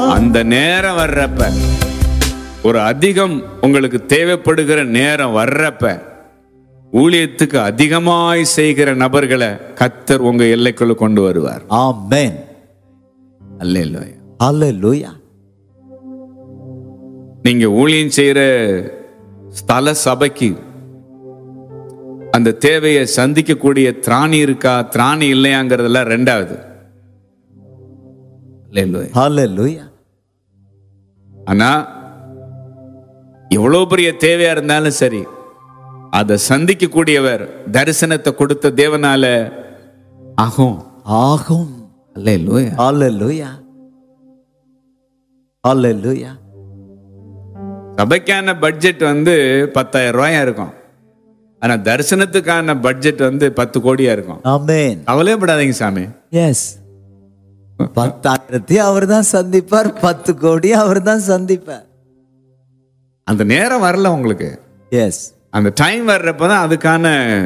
அந்த நேரம் வர்றப்ப ஒரு அதிகம் உங்களுக்கு தேவைப்படுகிற நேரம் வர்றப்ப ஊழியத்துக்கு அதிகமாய் செய்கிற நபர்களை கத்தர் உங்க எல்லைக்குள்ள கொண்டு வருவார் Amen. அல்ல Hallelujah. நீங்க ஊழியம் செய்யற ஸ்தல சபைக்கு அந்த தேவையை சந்திக்கக்கூடிய திராணி இருக்கா திராணி இல்லையாங்கிறதெல்லாம் ரெண்டாவது அல்லேலூயா. Hallelujah. ஆனா எவ்வளவு பெரிய தேவையா இருந்தாலும் சரி அதை சந்திக்கக்கூடியவர் தரிசனத்தை கொடுத்த தேவனால ஆகும் ஆகும் அல்லேலூயா. Hallelujah. Hallelujah. சபைக்கான பட்ஜெட் வந்து பத்தாயிரம் ரூபாயா இருக்கும் ஆனா தரிசனத்துக்கான பட்ஜெட் வந்து பத்து கோடியா இருக்கும் Amen. கவலையப்படாதீங்க சாமி Yes. பத்தாயிரத்தி அவர் தான் சந்திப்பார் பத்து கோடி அவர் தான் சந்திப்பார் அந்த நேரம் வரல உங்களுக்கு எஸ் அந்த டைம் வர்றப்பதான் அதுக்கான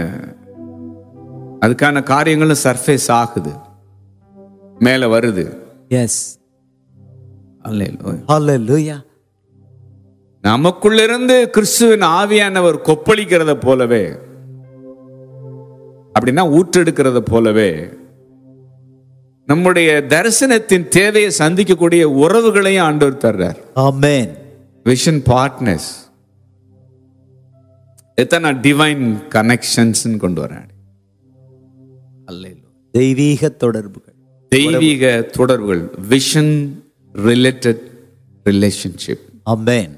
அதுக்கான காரியங்களும் சர்ஃபேஸ் ஆகுது மேல வருது எஸ் அல்லேலூயா. ஹalleluya நமக்குள்ளிருந்து கிறிஸ்துவின் ஆவியானவர் கொப்பளிக்கிறத போலவே அப்படின்னா ஊற்றெடுக்கிறத போலவே நம்முடைய தரிசனத்தின் தேவையை சந்திக்கக்கூடிய உறவுகளையும் ஆண்டவர் தர்றார் ஆமென் விஷன் பார்ட்னர்ஸ் எத்தனை டிவைன் கனெக்ஷன்ஸ் கொண்டு வரான் அல்லேலூயா. தெய்வீக தொடர்புகள் தெய்வீக தொடர்புகள் விஷன் ரிலேட்டட் ரிலேஷன்ஷிப் ஆமென்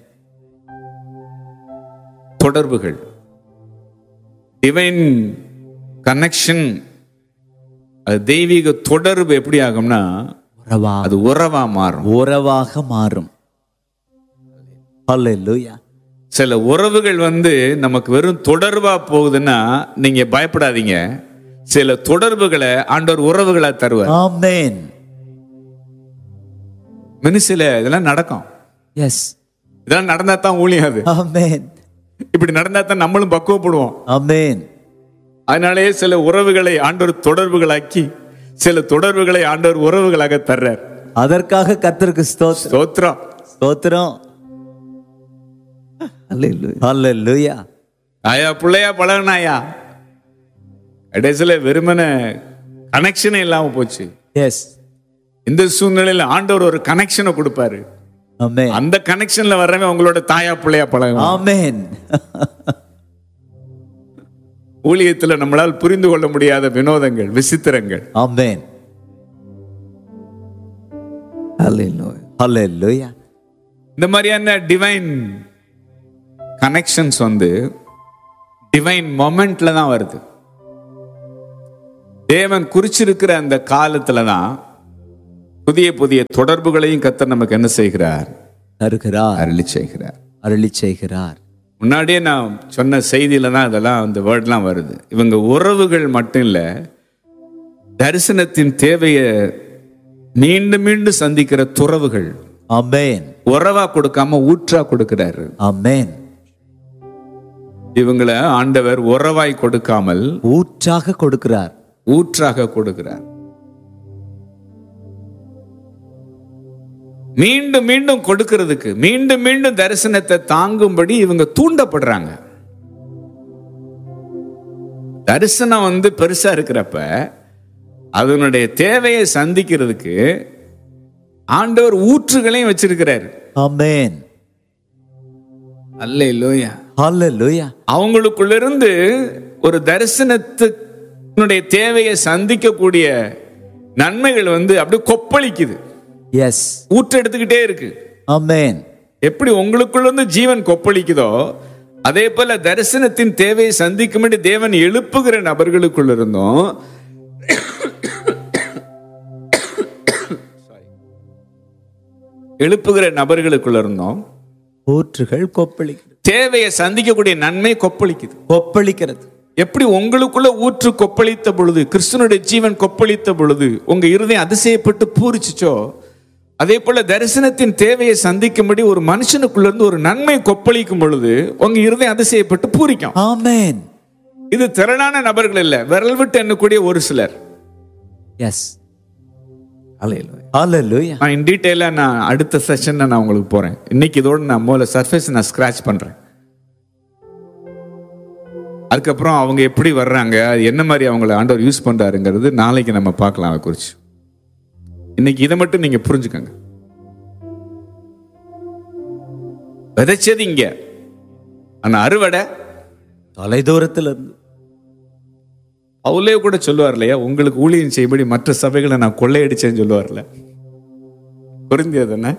தொடர்புகள் டிவைன் கனெக்ஷன் அது தெய்வீக தொடர்பு எப்படி ஆகும்னா உறவா அது உறவா மாறும் உறவாக மாறும் ஹalleluya சில உறவுகள் வந்து நமக்கு வெறும் தொடர்பா போகுதுன்னா நீங்க பயப்படாதீங்க சில தொடர்புகளை ஆண்டவர் உறவுகளா தருவார் ஆமென் மினிசில இதெல்லாம் நடக்கும் எஸ் இதெல்லாம் நடந்தா தான் ஊழியம் அது ஆமென் இப்படி நடந்தா தான் நம்மளும் பக்குவப்படுவோம் ஆமென் அதனாலேயே சில உறவுகளை ஆண்டவர் தொடர்புகளாக்கி சில தொடர்புகளை ஆண்டவர் உறவுகளாக தர்றார் அதற்காக கர்த்தருக்கு ஸ்தோத்திரம் ஸ்தோத்திரம் ஸ்தோத்திரம் ஹalleluya ஆயா பிள்ளையா பழகினாயா கடைசியில வெறுமன கனெக்ஷனே இல்லாம போச்சு எஸ் இந்த சூழ்நிலையில ஆண்டவர் ஒரு கனெக்ஷனை கொடுப்பாரு ஆமென் அந்த கனெக்ஷன்ல வர்றவன் உங்களோட தாயா பிள்ளையா பழகும் ஆமென் ஊழியத்துல நம்மளால் புரிந்து கொள்ள முடியாத வினோதங்கள் விசித்திரங்கள் ஆமென் ஹalleluya இந்த மாதிரியான டிவைன் கனெக்ஷன்ஸ் வந்து டிவைன் மொமெண்ட்ல தான் வருது தேவன் குறிச்சிருக்கிற அந்த காலத்துல தான் புதிய புதிய தொடர்புகளையும் கத்தர் நமக்கு என்ன செய்கிறார் தருகிறார் அருளி செய்கிறார் அருளி செய்கிறார் முன்னாடியே நான் சொன்ன செய்தியில தான் இதெல்லாம் அந்த வேர்ட்லாம் வருது இவங்க உறவுகள் மட்டும் இல்ல தரிசனத்தின் தேவையை மீண்டும் மீண்டும் சந்திக்கிற துறவுகள் ஆமென் உறவா கொடுக்காம ஊற்றா கொடுக்கிறாரு ஆமென் இவங்களை ஆண்டவர் உறவாய் கொடுக்காமல் ஊற்றாக கொடுக்கிறார் ஊற்றாக கொடுக்கிறார் மீண்டும் மீண்டும் கொடுக்கிறதுக்கு மீண்டும் மீண்டும் தரிசனத்தை தாங்கும்படி இவங்க தூண்டப்படுறாங்க தரிசனம் வந்து பெருசா இருக்கிறப்ப அதனுடைய தேவையை சந்திக்கிறதுக்கு ஆண்டவர் ஊற்றுகளையும் வச்சிருக்கிறார் ஆமென் அல்ல இல்லையா ஹalleluya அவங்களுக்குள்ளிருந்து ஒரு தரிசனத்தினுடைய தேவையை சந்திக்கக்கூடிய நன்மைகள் வந்து அப்படியே கொப்பளிக்குது எஸ் ஊற்று எடுத்துக்கிட்டே இருக்கு ஆமென் எப்படி உங்களுக்குள்ள இருந்து ஜீவன் கொப்பளிக்குதோ அதே போல தரிசனத்தின் தேவையை சந்திக்கும்படி தேவன் எழுப்புகிற நபர்களுக்குள்ள இருந்தும் எழுப்புகிற நபர்களுக்குள்ள இருந்தும் ஊற்றுகள் கொப்பளிக்கிறது தேவையை சந்திக்கக்கூடிய நன்மை கொப்பளிக்குது கொப்பளிக்கிறது எப்படி உங்களுக்குள்ள ஊற்று கொப்பளித்த பொழுது கிறிஸ்துனுடைய ஜீவன் கொப்பளித்த பொழுது உங்க இருதயம் அதிசயப்பட்டு பூரிச்சுச்சோ அதே போல தரிசனத்தின் தேவையை சந்திக்கும்படி ஒரு மனுஷனுக்குள்ள இருந்து ஒரு நன்மை கொப்பளிக்கும் பொழுது உங்க இருதயம் அதிசயப்பட்டு பூரிக்கும் ஆமென் இது திரளான நபர்கள் இல்ல விரல் விட்டு எண்ணக்கூடிய ஒரு சிலர் எஸ் Hallelujah. நான் இன் டீட்டெயிலாக நான் அடுத்த செஷனில் நான் உங்களுக்கு போகிறேன் இன்னைக்கு இதோட நான் முதல்ல சர்ஃபேஸ் நான் ஸ்க்ராச் பண்ணுறேன் அதுக்கப்புறம் அவங்க எப்படி வர்றாங்க அது என்ன மாதிரி அவங்கள ஆண்டவர் யூஸ் பண்ணுறாருங்கிறது நாளைக்கு நம்ம பார்க்கலாம் அதை குறித்து இன்னைக்கு இதை மட்டும் நீங்கள் புரிஞ்சுக்கங்க விதைச்சது இங்க ஆனா அறுவடை தொலைதூரத்துல இருந்து அவளே கூட சொல்லுவார் இல்லையா உங்களுக்கு ஊழியம் செய்யும்படி மற்ற சபைகளை நான் கொள்ளையடிச்சேன்னு சொல்லுவார்ல புரிந்தியது என்ன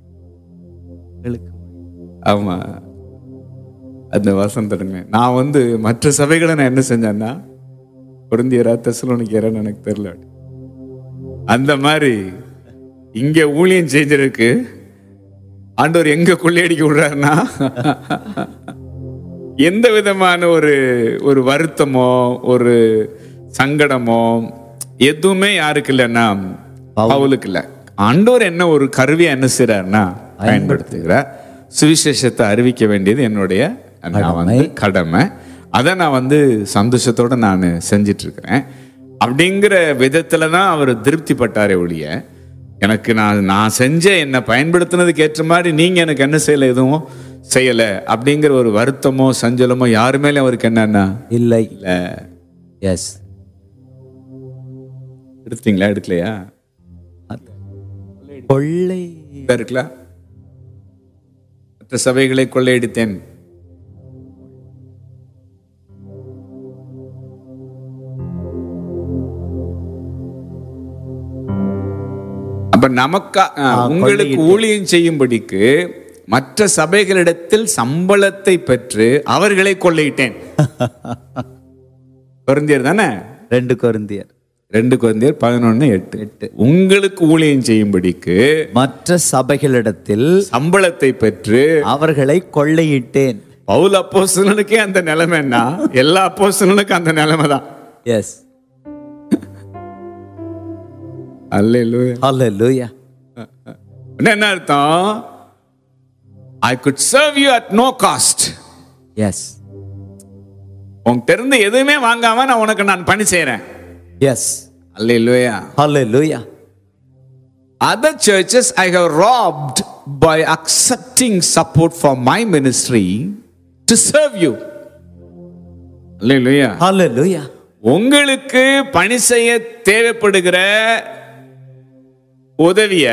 ஆமா அந்த வாசம் தடுங்க நான் வந்து மற்ற சபைகளை நான் என்ன செஞ்சேன்னா பொருந்தியரா தெசலோனிக்கிறேன்னு எனக்கு தெரியல அந்த மாதிரி இங்க ஊழியம் செஞ்சிருக்கு ஆண்டவர் எங்க கொள்ளையடிக்க விடுறாருன்னா எந்த விதமான ஒரு ஒரு வருத்தமோ ஒரு சங்கடமோ எதுவுமே யாருக்கு இல்லைன்னா பவுலுக்கு இல்லை ஆண்டவர் என்ன ஒரு கருவியா என்ன செய்யறாருன்னா பயன்படுத்துகிறார் சுவிசேஷத்தை அறிவிக்க வேண்டியது என்னுடைய நான் வந்து கடமை அதை நான் வந்து சந்தோஷத்தோட நான் செஞ்சிட்டு இருக்கிறேன் அப்படிங்கிற விதத்துல தான் அவர் திருப்திப்பட்டாரே ஒழிய எனக்கு நான் நான் செஞ்ச என்னை பயன்படுத்தினதுக்கு ஏற்ற மாதிரி நீங்க எனக்கு என்ன செய்யல எதுவும் செய்யல அப்படிங்கிற ஒரு வருத்தமோ சஞ்சலமோ யாரு மேலே அவருக்கு என்னன்னா இல்லை இல்ல எஸ் எடுத்தீங்களா எடுக்கலையா கொள்ளை இதா இருக்குல்ல மற்ற சபைகளை கொள்ளையடித்தேன் அப்ப நமக்கா ஆ, உங்களுக்கு ஊழியம் செய்யும்படிக்கு மற்ற சபைகளிடத்தில் சம்பளத்தை பெற்று அவர்களை கொள்ளையிட்டேன் பொருந்தியர் தானே ரெண்டு கொருந்தியர் ரெண்டு குழந்தையர் பதினொன்னு எட்டு எட்டு உங்களுக்கு ஊழியம் செய்யும்படிக்கு மற்ற சபைகளிடத்தில் சம்பளத்தை பெற்று அவர்களை கொள்ளையிட்டேன் பவுல் அப்போஸ்தலனுக்கே அந்த நிலைமைன்னா எல்லா அப்போஸ்தலனுக்கும் அந்த நிலைமை தான் எஸ் அல்லேலூயா ஹalleluya என்ன அர்த்தம் I could serve you at no cost yes உன்கிட்ட இருந்து எதுவுமே வாங்காம நான் உனக்கு நான் பணி செய்யறேன் எஸ் அல்லேலூயா ஹalleluya Other churches I have robbed by accepting support for my ministry to serve you. Hallelujah. ஹalleluya உங்களுக்கு பணி செய்ய தேவைப்படுகிற உதவிய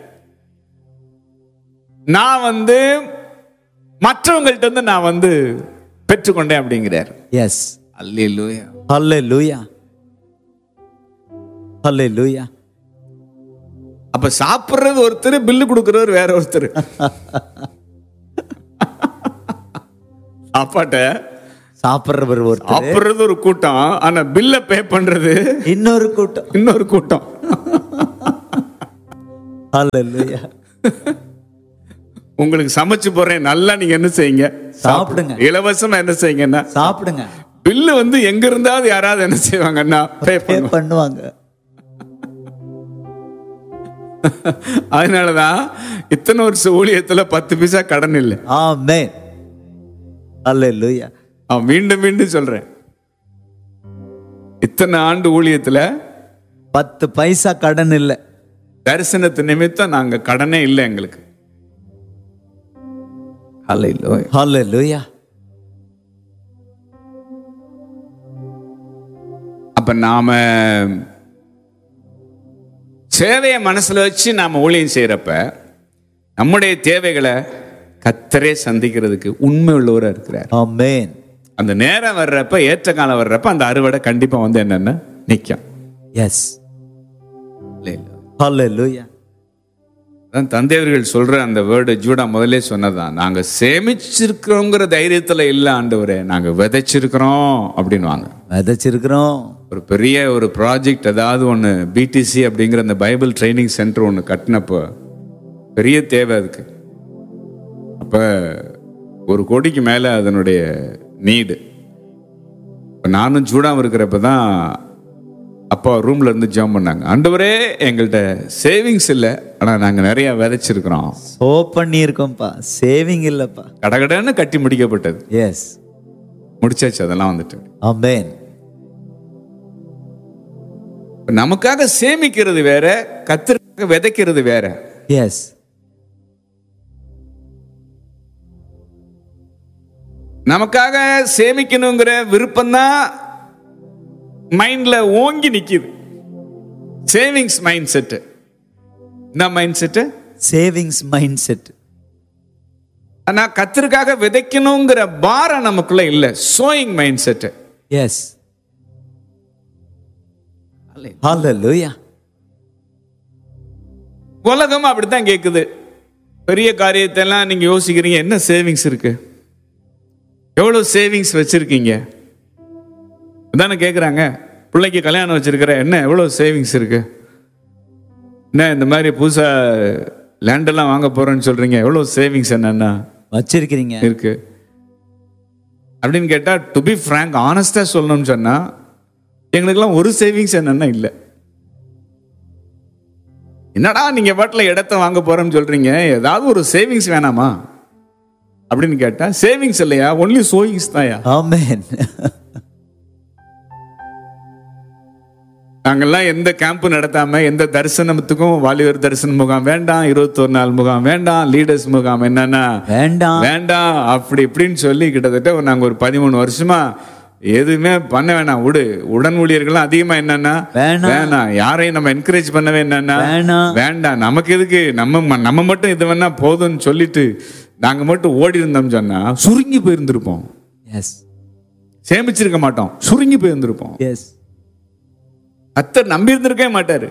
நான் வந்து மற்றவங்கள்ட்ட இருந்து நான் வந்து பெற்றுக்கொண்டேன் அப்படிங்கிறார் எஸ் அல்லேலூயா ஹalleluya ஹalleluya அப்ப சாப்பிடுறது ஒருத்தர் பில்லு கொடுக்கறவர் வேற ஒருத்தர் சாப்பாட்ட சாப்பிடுறவர் ஒருத்தர் சாப்பிடுறது ஒரு கூட்டம் ஆனா பில்ல பே பண்றது இன்னொரு கூட்டம் இன்னொரு கூட்டம் ஹalleluya உங்களுக்கு சமைச்சு போறேன் நல்லா நீங்க என்ன செய்யுங்க சாப்பிடுங்க இலவசமா என்ன செய்யுங்கன்னா சாப்பிடுங்க பில்லு வந்து எங்க இருந்தாவது யாராவது என்ன செய்வாங்கன்னா பே பே பண்ணுவாங்க பண்ணுவாங்க அதனாலதான் இத்தனை வருஷம் ஊழியத்துல பத்து பைசா கடன் இல்லை ஆமென் ஹalleluya நான் மீண்டும் மீண்டும் சொல்றேன் இத்தனை ஆண்டு ஊழியத்துல பத்து பைசா கடன் இல்ல தரிசனத்து நிமித்தம் நாங்க கடனே இல்லை எங்களுக்கு Hallelujah. ஹalleluya அப்ப நாம சேவையை மனசுல வச்சு நாம ஊழியம் செய்யறப்ப நம்முடைய தேவைகளை கத்தரே சந்திக்கிறதுக்கு உண்மை உள்ளவரா இருக்கிறார் ஆமென் அந்த நேரம் வர்றப்ப ஏற்ற காலம் வர்றப்ப அந்த அறுவடை கண்டிப்பா வந்து என்னன்னா நிக்கும் எஸ் ஹalleluya அதான் தந்தையர்கள் சொல்ற அந்த வேர்டு ஜூடா முதல்ல சொன்னதான் நாங்க சேமிச்சிருக்கிறோங்கிற தைரியத்துல இல்ல ஆண்டவரே நாங்க விதைச்சிருக்கிறோம் அப்படின்னு வாங்க விதைச்சிருக்கிறோம் ஒரு பெரிய ஒரு ப்ராஜெக்ட் ஏதாவது ஒன்று பிடிசி அப்படிங்கிற அந்த பைபிள் ட்ரைனிங் சென்டர் ஒன்று கட்டினப்போ பெரிய தேவை அதுக்கு அப்போ ஒரு கோடிக்கு மேலே அதனுடைய நீடு இப்போ நானும் சூடாமல் இருக்கிறப்ப தான் அப்பா ரூம்ல இருந்து ஜாம் பண்ணாங்க ஆண்டவரே எங்கள்கிட்ட சேவிங்ஸ் இல்லை ஆனால் நாங்கள் நிறைய விதைச்சிருக்கிறோம் சோ பண்ணியிருக்கோம்ப்பா சேவிங் இல்லப்பா கடகடன்னு கட்டி முடிக்கப்பட்டது எஸ் முடிச்சாச்சு அதெல்லாம் வந்துட்டு ஆமென் நமக்காக சேமிக்கிறது வேற கத்திற்காக விதைக்கிறது வேற எஸ் நமக்காக சேமிக்கணுங்கிற விருப்பம்தான் மைண்ட்ல ஓங்கி நிக்குது சேவிங்ஸ் மைண்ட் செட்டு என்ன mindset savings mindset ஆனா கத்திற்காக விதைக்கணுங்கிற பாரம் நமக்குள்ள இல்ல சோயிங் மைண்ட் செட்டு எஸ் ஹalleluya உலகம் அப்படித்தான் கேக்குது பெரிய காரியத்தை எல்லாம் நீங்க யோசிக்கிறீங்க என்ன சேவிங்ஸ் இருக்கு எவ்வளவு சேவிங்ஸ் வச்சிருக்கீங்க தானே கேக்குறாங்க பிள்ளைக்கு கல்யாணம் வச்சிருக்கிற என்ன எவ்வளவு சேவிங்ஸ் இருக்கு என்ன இந்த மாதிரி புதுசா லேண்ட் எல்லாம் வாங்க போறேன்னு சொல்றீங்க எவ்வளவு சேவிங்ஸ் என்னன்னா வச்சிருக்கிறீங்க இருக்கு அப்படின்னு கேட்டா டு பி ஃப்ராங்க் ஆனஸ்டா சொல்லணும்னு சொன்னா எங்களுக்கெல்லாம் ஒரு சேவிங்ஸ் என்னன்னா இல்லை என்னடா நீங்க பாட்டுல இடத்த வாங்க போறேன்னு சொல்றீங்க ஏதாவது ஒரு சேவிங்ஸ் வேணாமா அப்படின்னு கேட்டா சேவிங்ஸ் இல்லையா ஒன்லி சோயிங்ஸ் தான்யா ஆமென் நாங்கெல்லாம் எந்த கேம்ப் நடத்தாம எந்த தரிசனத்துக்கும் வாலிபர் தரிசன முகாம் வேண்டாம் இருபத்தொரு நாள் முகாம் வேண்டாம் லீடர்ஸ் முகாம் என்னன்னா வேண்டாம் வேண்டாம் அப்படி இப்படின்னு சொல்லி கிட்டத்தட்ட ஒரு நாங்க ஒரு பதிமூணு வருஷமா எதுவுமே பண்ண வேணாம் விடு உடன் ஊழியர்கள்லாம் அதிகமா என்னன்னா வேணாம். வேணாம் யாரையும் நம்ம என்கரேஜ் பண்ணவே என்னன்னா வேணாம். வேண்டாம் நமக்கு எதுக்கு நம்ம ம- நம்ம மட்டும் இது வேணா போதும்னு சொல்லிட்டு நாங்க மட்டும் ஓடி இருந்தோம் சொன்னா சுருங்கி போயிருந்திருப்போம் எஸ் சேமிச்சிருக்க மாட்டோம் சுருங்கி போயிருந்திருப்போம் எஸ் அத்தர் நம்பி இருந்திருக்கவே மாட்டாரு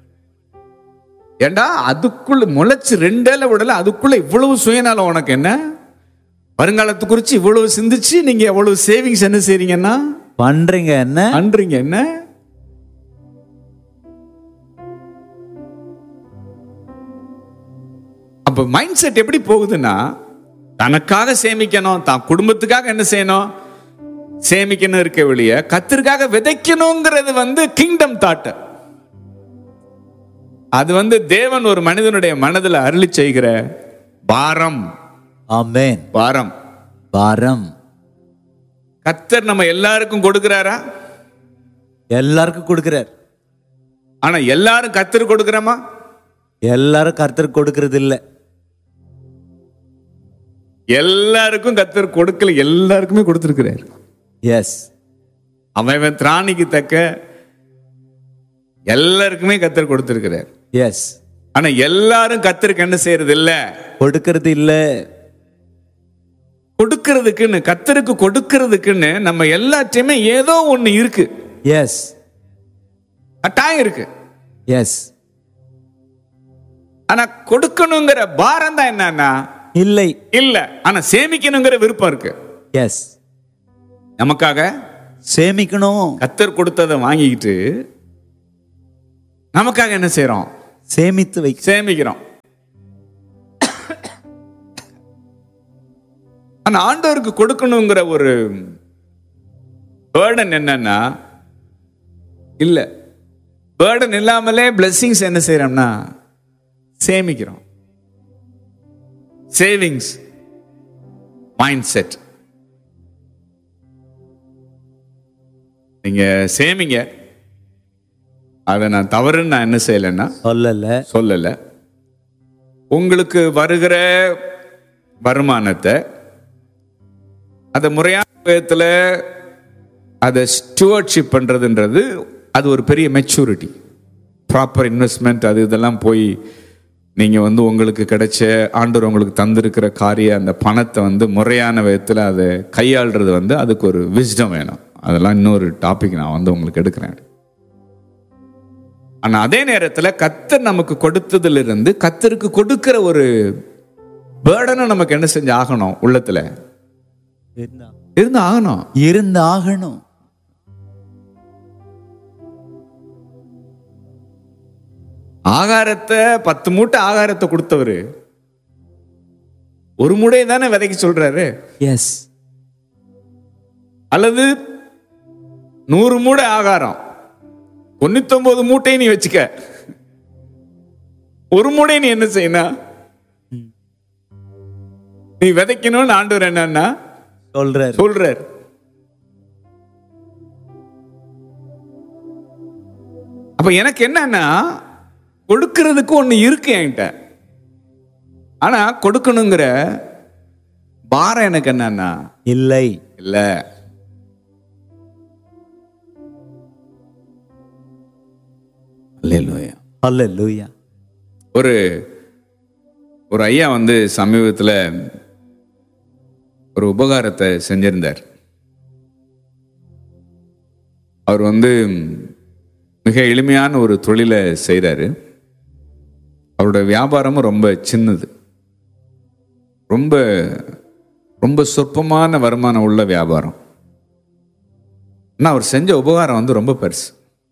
ஏண்டா அதுக்குள்ள முளைச்சு ரெண்டேல விடல அதுக்குள்ள இவ்வளவு சுயநலம் உனக்கு என்ன வருங்காலத்து குறிச்சு இவ்வளவு சிந்திச்சு நீங்க எவ்வளவு சேவிங்ஸ் என்ன செய்றீங்கன்னா பண்றீங்க என்ன பண்றீங்க என்ன அப்ப மைண்ட் செட் எப்படி போகுதுன்னா தனக்காக சேமிக்கணும் தான் குடும்பத்துக்காக என்ன செய்யணும் சேமிக்கணும் இருக்க வெளிய கத்திற்காக விதைக்கணுங்கிறது வந்து கிங்டம் தாட் அது வந்து தேவன் ஒரு மனிதனுடைய மனதில் அருளி செய்கிற பாரம் ஆமென் பாரம் பாரம் கத்தர் நம்ம எல்லாருக்கும் கொடுக்கிறாரா எல்லாருக்கும் கொடுக்கிறார் ஆனா எல்லாரும் கத்தர் கொடுக்கிறோமா எல்லாரும் கர்த்தர் கொடுக்கிறது இல்ல எல்லாருக்கும் கத்தர் கொடுக்கல எல்லாருக்குமே கொடுத்திருக்கிறார் எஸ் அவன் இவன் திராணிக்கு தக்க எல்லாருக்குமே கத்தர் கொடுத்திருக்கிறார் எஸ் ஆனா எல்லாரும் கத்தருக்கு என்ன செய்யறது இல்ல கொடுக்கிறது இல்ல கொடுக்கறதுக்குன்னு கத்தருக்கு கொடுக்கறதுக்குன்னு நம்ம எல்லாத்தையுமே ஏதோ ஒண்ணு இருக்கு எஸ் கட்டாயம் இருக்கு எஸ் ஆனா கொடுக்கணுங்கிற பாரம் தான் என்னன்னா இல்லை இல்ல ஆனா சேமிக்கணுங்கிற விருப்பம் இருக்கு எஸ் நமக்காக சேமிக்கணும் கத்தர் கொடுத்ததை வாங்கிக்கிட்டு நமக்காக என்ன செய்றோம் சேமித்து வைக்க சேமிக்கிறோம் ஆனா ஆண்டவருக்கு கொடுக்கணுங்கிற ஒரு பேர்டன் என்னன்னா இல்ல பேர்டன் இல்லாமலே blessings என்ன செய்யறோம்னா சேமிக்கிறோம் சேவிங்ஸ் மைண்ட் செட் நீங்க சேமிங்க அதை நான் தவறுன்னு நான் என்ன செய்யலைன்னா சொல்லல சொல்லல உங்களுக்கு வருகிற வருமானத்தை அதை முறையான விதத்தில் அதை ஸ்டுவர்ட்ஷிப் பண்றதுன்றது அது ஒரு பெரிய மெச்சூரிட்டி ப்ராப்பர் இன்வெஸ்ட்மெண்ட் அது இதெல்லாம் போய் நீங்க வந்து உங்களுக்கு கிடைச்ச ஆண்டவர் உங்களுக்கு தந்திருக்கிற காரிய அந்த பணத்தை வந்து முறையான விதத்தில் அதை கையாளுறது வந்து அதுக்கு ஒரு விஸ்டம் வேணும் அதெல்லாம் இன்னொரு டாபிக் நான் வந்து உங்களுக்கு எடுக்கிறேன் ஆனா அதே நேரத்துல கத்தர் நமக்கு கொடுத்ததிலிருந்து கத்தருக்கு கொடுக்கிற ஒரு பேர்டனை நமக்கு என்ன செஞ்சு ஆகணும் உள்ளத்துல இருந்தா- இருந்து ஆகணும் இருந்து ஆகணும் ஆகாரத்தை பத்து மூட்டை ஆகாரத்தை கொடுத்தவரு ஒரு மூடை தானே விதைக்க சொல்றாரு எஸ் அல்லது நூறு மூடை ஆகாரம் தொண்ணூத்தொன்பது மூட்டையை நீ வச்சுக்க ஒரு மூடை நீ என்ன செய்யணும் நீ விதைக்கணும்னு ஆண்டவர் என்னன்னா சொல்றாரு சொல்றார் அப்ப எனக்கு என்னன்னா கொடுக்கறதுக்கு ஒண்ணு இருக்கு என்கிட்ட ஆனா கொடுக்கணுங்கிற பாரம் எனக்கு என்னன்னா இல்லை இல்ல அல்லேலூயா அல்லேலூயா ஒரு ஒரு ஐயா வந்து சமீபத்தில் ஒரு உபகாரத்தை செஞ்சிருந்தார் அவர் வந்து மிக எளிமையான ஒரு தொழிலை செய்கிறாரு அவரோட வியாபாரமும் ரொம்ப சின்னது ரொம்ப ரொம்ப சொற்பமான வருமானம் உள்ள வியாபாரம் ஆனால் அவர் செஞ்ச உபகாரம் வந்து ரொம்ப பெருசு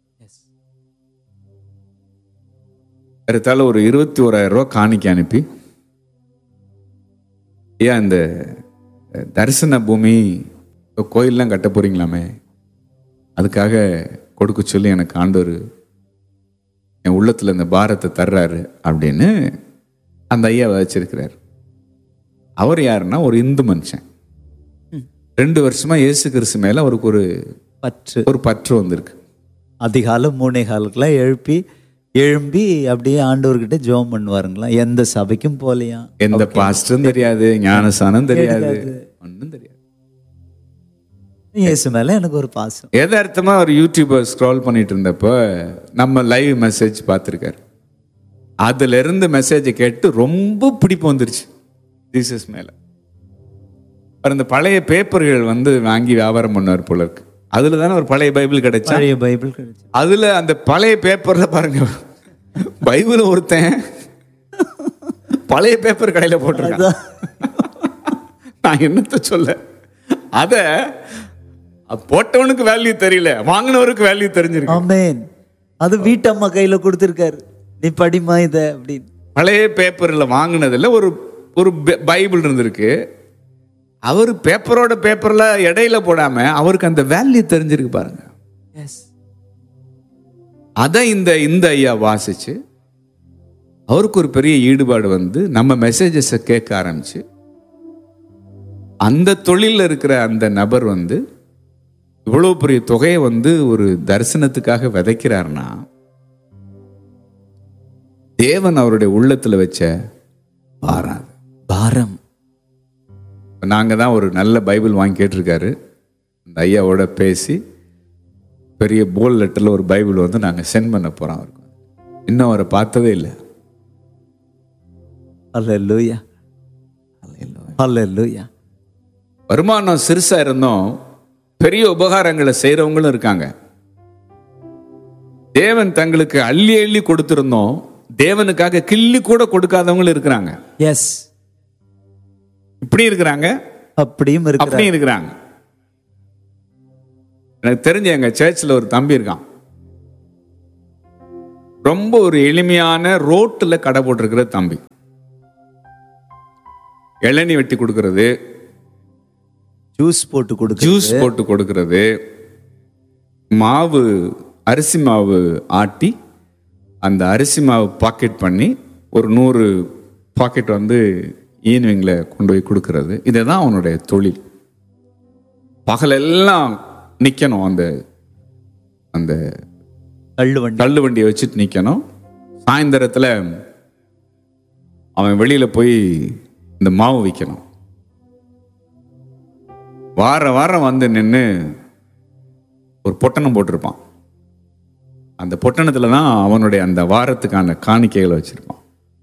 ஏறத்தாழ ஒரு இருபத்தி ஓராயிரம் ரூபா காணிக்கை அனுப்பி ஏன் இந்த தரிசன பூமி இப்போ கோயிலெலாம் கட்ட போறீங்களாமே அதுக்காக கொடுக்க சொல்லி எனக்கு ஆண்டவர் என் உள்ளத்தில் இந்த பாரத்தை தர்றாரு அப்படின்னு அந்த ஐயா வச்சிருக்கிறார் அவர் யாருன்னா ஒரு இந்து மனுஷன் ரெண்டு வருஷமா இயேசு கிறிஸ்து மேல அவருக்கு ஒரு பற்று ஒரு பற்று வந்திருக்கு அதிகாலை மூணே காலுக்கெல்லாம் எழுப்பி எழும்பி அப்படியே ஆண்டவர்கிட்ட ஜெபம் பண்ணுவாருங்களாம் எந்த சபைக்கும் போலையா எந்த பாஸ்டரும் தெரியாது ஞானசானம் தெரியாது ஒன்றும் தெரியாது இயேசு மேல எனக்கு ஒரு பாசம் எதார்த்தமா ஒரு யூடியூபர் ஸ்க்ரால் பண்ணிட்டு இருந்தப்ப நம்ம லைவ் மெசேஜ் பார்த்துருக்காரு அதுல இருந்து மெசேஜை கேட்டு ரொம்ப பிடிப்பு வந்துருச்சு ஜீசஸ் மேல அப்புறம் இந்த பழைய பேப்பர்கள் வந்து வாங்கி வியாபாரம் பண்ணார் போல இருக்கு அதுல தானே ஒரு பழைய பைபிள் கிடைச்சா பழைய பைபிள் கிடைச்சு அதுல அந்த பழைய பேப்பர்ல பாருங்க பைபிள் ஒருத்தன் பழைய பேப்பர் கடையில போட்டிருக்கான் நான் என்னத்த சொல்ல அத போட்டவனுக்கு வேல்யூ தெரியல வாங்கினவருக்கு வேல்யூ தெரிஞ்சிருக்கு ஆமென் அது வீட்டம்மா கையில கொடுத்துருக்காரு நீ படிமா இத அப்படின்னு பழைய பேப்பர்ல வாங்கினதுல ஒரு ஒரு பை- பைபிள் இருந்திருக்கு அவர் பேப்பரோட பேப்பர்ல இடையில போடாம அவருக்கு அந்த வேல்யூ தெரிஞ்சிருக்கு பாருங்க எஸ் அதை இந்த இந்த ஐயா வாசிச்சு அவருக்கு ஒரு பெரிய ஈடுபாடு வந்து நம்ம மெசேஜஸை கேட்க ஆரம்பிச்சு அந்த தொழிலில் இருக்கிற அந்த நபர் வந்து இவ்வளோ பெரிய தொகையை வந்து ஒரு தரிசனத்துக்காக விதைக்கிறாருன்னா தேவன் அவருடைய உள்ளத்துல வச்ச பாராது பாரம் நாங்கள் தான் ஒரு நல்ல பைபிள் வாங்கி கேட்டிருக்காரு அந்த ஐயாவோட பேசி பெரிய போல் லெட்டரில் ஒரு பைபிள் வந்து நாங்கள் சென்ட் பண்ண போகிறோம் அவருக்கு இன்னும் அவரை பார்த்ததே இல்லை அல்லேலூயா அல்லேலூயா வருமானம் சிறுசா இருந்தும் பெரிய உபகாரங்களை செய்கிறவங்களும் இருக்காங்க தேவன் தங்களுக்கு அள்ளி அள்ளி கொடுத்திருந்தோம் தேவனுக்காக கிள்ளி கூட கொடுக்காதவங்களும் இருக்கிறாங்க எஸ் இப்படி இருக்கிறாங்க அப்படியும் இருக்கிறார் அப்படி இருக்கிறாங்க எனக்கு தெரிஞ்ச எங்க சர்ச்சில் ஒரு தம்பி இருக்கான் ரொம்ப ஒரு எளிமையான ரோட்டுல கடை போட்டிருக்கிற தம்பி இளநீ வெட்டி கொடுக்கறது ஜூஸ் போட்டு கொடுக்க ஜூஸ் போட்டு கொடுக்கறது மாவு அரிசி மாவு ஆட்டி அந்த அரிசி மாவு பாக்கெட் பண்ணி ஒரு நூறு பாக்கெட் வந்து ஈவினிங்கில் கொண்டு போய் கொடுக்கறது இதுதான் அவனுடைய தொழில் பகலெல்லாம் நிற்கணும் அந்த அந்த தள்ளு வண்டி தள்ளு வண்டியை வச்சுட்டு நிற்கணும் சாயந்தரத்தில் அவன் வெளியில் போய் இந்த மாவு விற்கணும் வார வாரம் வந்து நின்று ஒரு பொட்டணம் போட்டிருப்பான் அந்த பொட்டணத்தில் தான் அவனுடைய அந்த வாரத்துக்கான காணிக்கைகளை வச்சிருப்பான்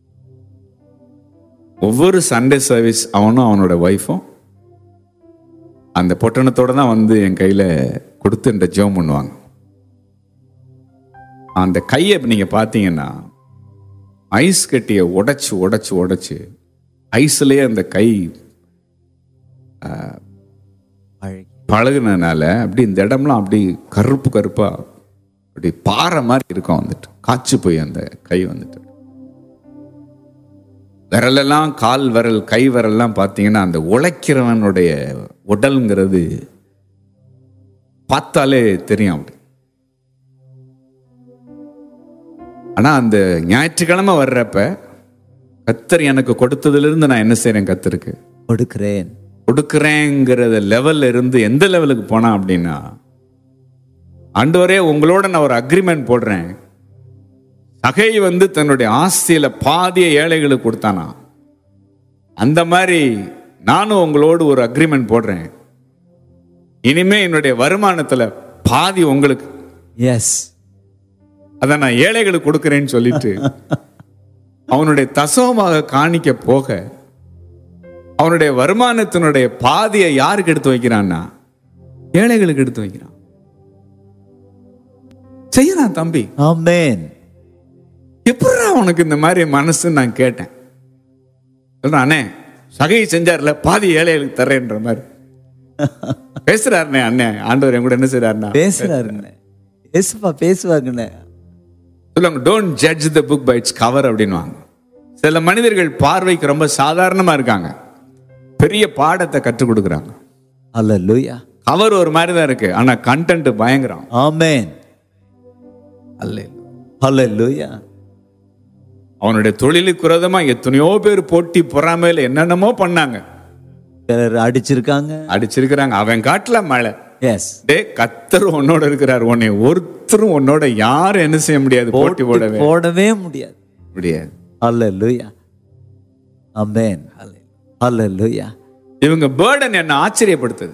ஒவ்வொரு சண்டே சர்வீஸ் அவனும் அவனோட ஒய்ஃபும் அந்த பொட்டணத்தோட தான் வந்து என் கையில் கொடுத்து என்ற ஜெபம் பண்ணுவாங்க அந்த கையை நீங்க பார்த்தீங்கன்னா ஐஸ் கட்டியை உடைச்சு உடைச்சு உடைச்சு ஐஸ்லயே அந்த கை அழகி பழகுனதுனால அப்படி இந்த இடம்லாம் அப்படி கருப்பு கருப்பா அப்படி பாறை மாதிரி இருக்கும் வந்துட்டு காய்ச்சி போய் அந்த கை வந்துட்டு விரலெல்லாம் கால் விரல் கை விரல்லாம் பார்த்தீங்கன்னா அந்த உழைக்கிறவனுடைய உடல்ங்கிறது பார்த்தாலே தெரியும் அப்படி ஆனா அந்த ஞாயிற்றுக்கிழமை வர்றப்ப கத்தர் எனக்கு கொடுத்ததிலிருந்து நான் என்ன செய்றேன் கத்தருக்கு கொடுக்கிறேன் கொடுக்குறேங்கிறத லெவல்ல இருந்து எந்த லெவலுக்கு போனா அப்படின்னா ஆண்டவரே உங்களோட நான் ஒரு அக்ரிமெண்ட் போடுறேன் சகை வந்து தன்னுடைய ஆஸ்தியில பாதிய ஏழைகளுக்கு கொடுத்தானா அந்த மாதிரி நானும் உங்களோடு ஒரு அக்ரிமெண்ட் போடுறேன் இனிமே என்னுடைய வருமானத்துல பாதி உங்களுக்கு எஸ் அதை நான் ஏழைகளுக்கு கொடுக்கிறேன்னு சொல்லிட்டு அவனுடைய தசவமாக காணிக்க போக அவனுடைய வருமானத்தினுடைய பாதியை யாருக்கு எடுத்து வைக்கிறான்னா ஏழைகளுக்கு எடுத்து வைக்கிறான் செய்யறான் தம்பி ஆமென் எப்படா உனக்கு இந்த மாதிரி மனசுன்னு நான் கேட்டேன் சொல்றான் அண்ணே சகையை செஞ்சார்ல பாதி ஏழைகளுக்கு தர்றேன்ற மாதிரி பேசுறாருண்ணே அண்ணே ஆண்டவர் என் கூட என்ன செய்றாருன்னா பேசுறாருங்கண்ணே ஏசுப்பா பேசுவாங்கண்ணே சொல்லுவாங்க don't judge the book by its cover அப்படின்வாங்க சில மனிதர்கள் பார்வைக்கு ரொம்ப சாதாரணமா இருக்காங்க பெரிய பாடத்தை கற்றுக் கொடுக்குறாங்க அல்லேலூயா கவர் ஒரு மாதிரி தான் இருக்கு ஆனா கண்டென்ட் பயங்கரம் ஆமென் அல்லேலூயா அவனுடைய தொழிலுக்கு விரோதமா எத்தனையோ பேர் போட்டி பொறாமையில என்னென்னமோ பண்ணாங்க சிலர் அடிச்சிருக்காங்க அடிச்சிருக்கிறாங்க அவன் காட்டுல மழை எஸ் டே கத்தர் உன்னோட இருக்கிறார் உன்னை ஒருத்தரும் உன்னோட யாரும் என்ன செய்ய முடியாது போட்டி போடவே போடவே முடியாது முடியாது அல்லேலூயா ஆமென் அல்லேலூயா இவங்க பேர்டன் என்ன ஆச்சரியப்படுத்துது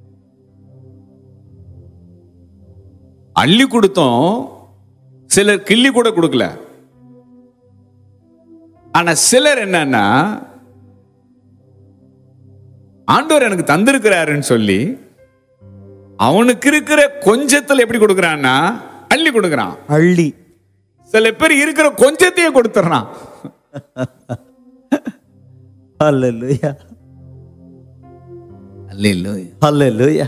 அள்ளி கொடுத்தோம் சிலர் கிள்ளி கூட கொடுக்கல ஆனா சிலர் என்னன்னா ஆண்டவர் எனக்கு தந்திருக்கிறாருன்னு சொல்லி அவனுக்கு இருக்கிற கொஞ்சத்துல எப்படி கொடுக்கறான்னா அள்ளி கொடுக்கறான் அள்ளி சில பேர் இருக்கிற கொஞ்சத்தையே கொடுத்துறான் அல்லேலூயா அல்லேலூயா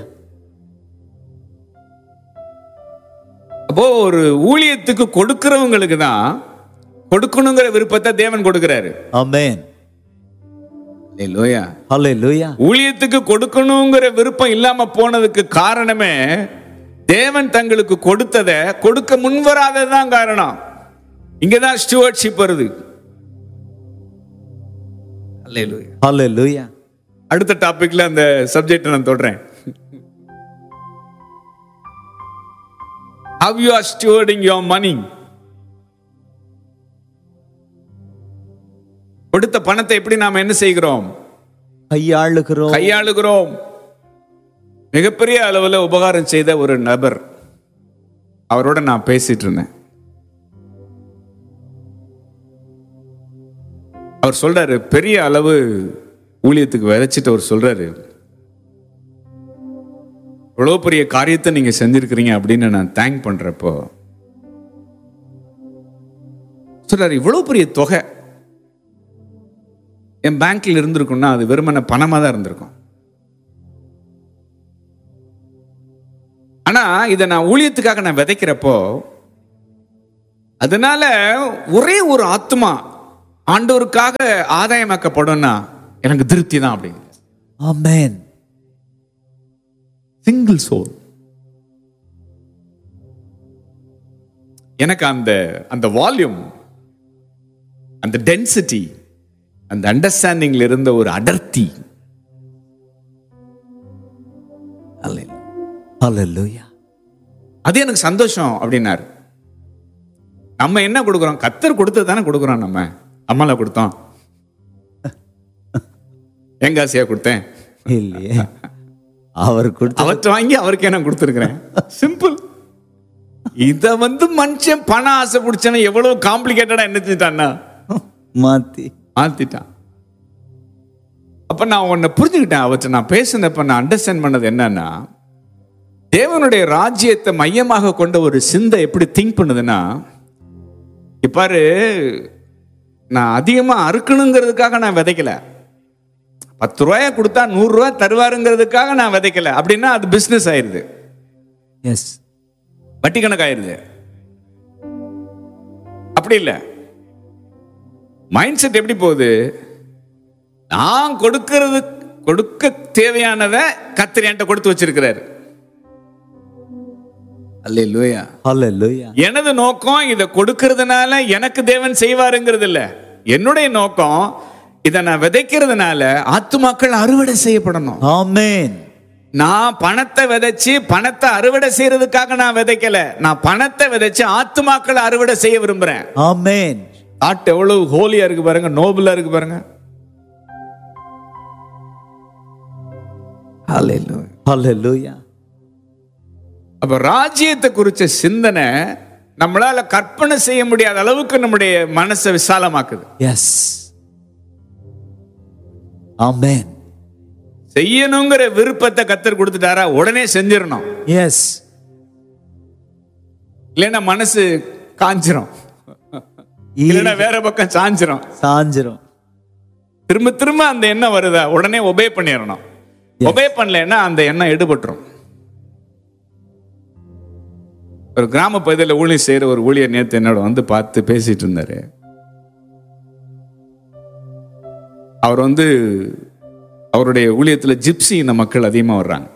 அப்போ ஒரு ஊழியத்துக்கு கொடுக்கிறவங்களுக்கு தான் கொடுக்கணுங்கிற விருப்பத்தை தேவன் கொடுக்கிறாரு ஆமென் அல்லேலூயா. அல்லேலூயா ஊழியத்துக்கு கொடுக்கணுங்கிற விருப்பம் இல்லாம போனதுக்கு காரணமே தேவன் தங்களுக்கு கொடுத்ததை கொடுக்க முன்வராததுதான் காரணம் இங்கதான் ஸ்டுவர்ட்ஷிப் வருது அல்லேலூயா. அல்லேலூயா அடுத்த டாபிக்ல அந்த சப்ஜெக்ட் நான் தொடறேன் how you are stewarding your money கொடுத்த பணத்தை எப்படி நாம என்ன செய்கிறோம் கையாளுகிறோம் கையாளுகிறோம் மிகப்பெரிய அளவுல உபகாரம் செய்த ஒரு நபர் அவரோட நான் பேசிட்டு இருந்தேன் அவர் சொல்றாரு பெரிய அளவு ஊழியத்துக்கு விதைச்சிட்டு அவர் சொல்றாரு இவ்வளோ பெரிய காரியத்தை நீங்க செஞ்சிருக்கிறீங்க அப்படின்னு நான் தேங்க் பண்றப்போ சொல்றாரு இவ்வளோ பெரிய தொகை என் பேங்க்ல இருந்திருக்கும்னா அது வெறுமன பணமா தான் இருந்திருக்கும் ஆனா இதை நான் ஊழியத்துக்காக நான் விதைக்கிறப்போ அதனால ஒரே ஒரு ஆத்மா ஆண்டவருக்காக ஆதாயமாக்கப்படும்னா எனக்கு திருப்தி தான் அப்படிங்க ஆமென் சிங்கிள் சோல் எனக்கு அந்த அந்த வால்யூம் அந்த டென்சிட்டி அந்த அண்டர்ஸ்டாண்டிங்ல இருந்த ஒரு அடர்த்தி அல்லேலூயா அது எனக்கு சந்தோஷம் அப்படின்னாரு நம்ம என்ன கொடுக்குறோம் கத்தர் கொடுத்தது தானே கொடுக்குறோம் நம்ம அம்மால கொடுத்தோம் எங்க ஆசையா கொடுத்தேன் இல்லையே அவர் கொடுத்த அவற்றை வாங்கி அவருக்கே நான் கொடுத்துருக்கிறேன் சிம்பிள் இத வந்து மனுஷன் பணம் ஆசை பிடிச்சன எவ்வளவு காம்ப்ளிகேட்டடா என்ன செஞ்சிட்டான்னா மாத்தி மாத்திட்டான் அப்ப நான் உன்னை புரிஞ்சுக்கிட்டேன் அவற்றை நான் பேசினப்ப நான் அண்டர்ஸ்டாண்ட் பண்ணது என்னன்னா தேவனுடைய ராஜ்யத்தை மையமாக கொண்ட ஒரு சிந்தை எப்படி திங்க் பண்ணுதுன்னா இப்பாரு நான் அதிகமா அறுக்கணுங்கிறதுக்காக நான் விதைக்கல பத்து ரூபாய கொடுத்தா நூறு ரூபாய் தருவாருங்கிறதுக்காக நான் விதைக்கல அப்படின்னா அது பிசினஸ் ஆயிருது எஸ் வட்டி கணக்காயிருது அப்படி இல்லை மைண்ட் செட் எப்படி போகுது நான் கொடுக்கிறது கொடுக்க தேவையானதை கத்திரி என்கிட்ட கொடுத்து வச்சிருக்கிறாரு அல்லேலூயா அல்லேலூயா எனது நோக்கம் இதை கொடுக்கறதுனால எனக்கு தேவன் செய்வாருங்கிறது இல்ல என்னுடைய நோக்கம் இதை நான் விதைக்கிறதுனால ஆத்துமாக்கள் அறுவடை செய்யப்படணும் ஆமென் நான் பணத்தை விதைச்சு பணத்தை அறுவடை செய்யறதுக்காக நான் விதைக்கல நான் பணத்தை விதைச்சு ஆத்துமாக்களை அறுவடை செய்ய விரும்புறேன் ஆமென் தாட் எவ்வளவு ஹோலியா இருக்கு பாருங்க நோபலா இருக்கு பாருங்க Hallelujah. ஹalleluya அப்ப ராஜ்யத்தை குறிச்ச சிந்தனை நம்மளால கற்பனை செய்ய முடியாத அளவுக்கு நம்முடைய மனசை விசாலமாக்குது எஸ் ஆமென் செய்யணுங்கிற விருப்பத்தை கத்தர் கொடுத்துட்டாரா உடனே செஞ்சிடணும் எஸ் இல்லைன்னா மனசு காஞ்சிரும் இல்லைன்னா வேற பக்கம் சாஞ்சிரும் சாஞ்சிரும் திரும்ப திரும்ப அந்த எண்ணம் வருதா உடனே ஒபே பண்ணிடணும் ஒபே பண்ணலைன்னா அந்த எண்ணம் எடுபட்டுரும் ஒரு கிராம பகுதியில் ஊழியர் செய்யற ஒரு ஊழியர் நேத்து என்னோட வந்து பார்த்து பேசிட்டு இருந்தாரு அவர் வந்து அவருடைய ஊழியத்துல ஜிப்சி இந்த மக்கள் அதிகமா வர்றாங்க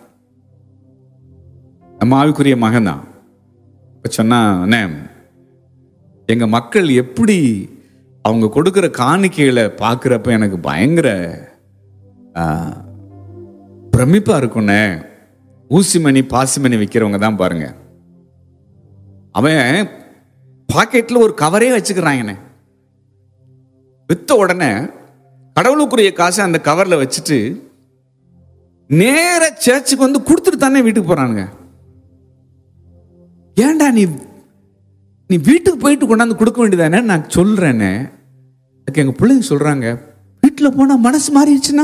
நம்ம ஆவிக்குரிய மகன் தான் இப்ப சொன்னா அண்ணே எங்க மக்கள் எப்படி அவங்க கொடுக்கிற காணிக்கைகளை பார்க்குறப்ப எனக்கு பயங்கர ஆ, பிரமிப்பா இருக்கும்ண்ணே ஊசிமணி பாசிமணி விற்கிறவங்க தான் பாருங்க அவன் பாக்கெட்ல ஒரு கவரே வச்சுக்கிறாங்கண்ணே வித்த உடனே கடவுளுக்குரிய காசை அந்த கவர்ல வச்சுட்டு நேர சர்ச்சுக்கு வந்து கொடுத்துட்டு தானே வீட்டுக்கு போறானுங்க ஏன்டா நீ நீ வீட்டுக்கு போயிட்டு கொண்டாந்து கொடுக்க வேண்டியதானே நான் சொல்றேனே அதுக்கு எங்க பிள்ளைங்க சொல்றாங்க வீட்டில் போனா மனசு மாறிடுச்சுன்னா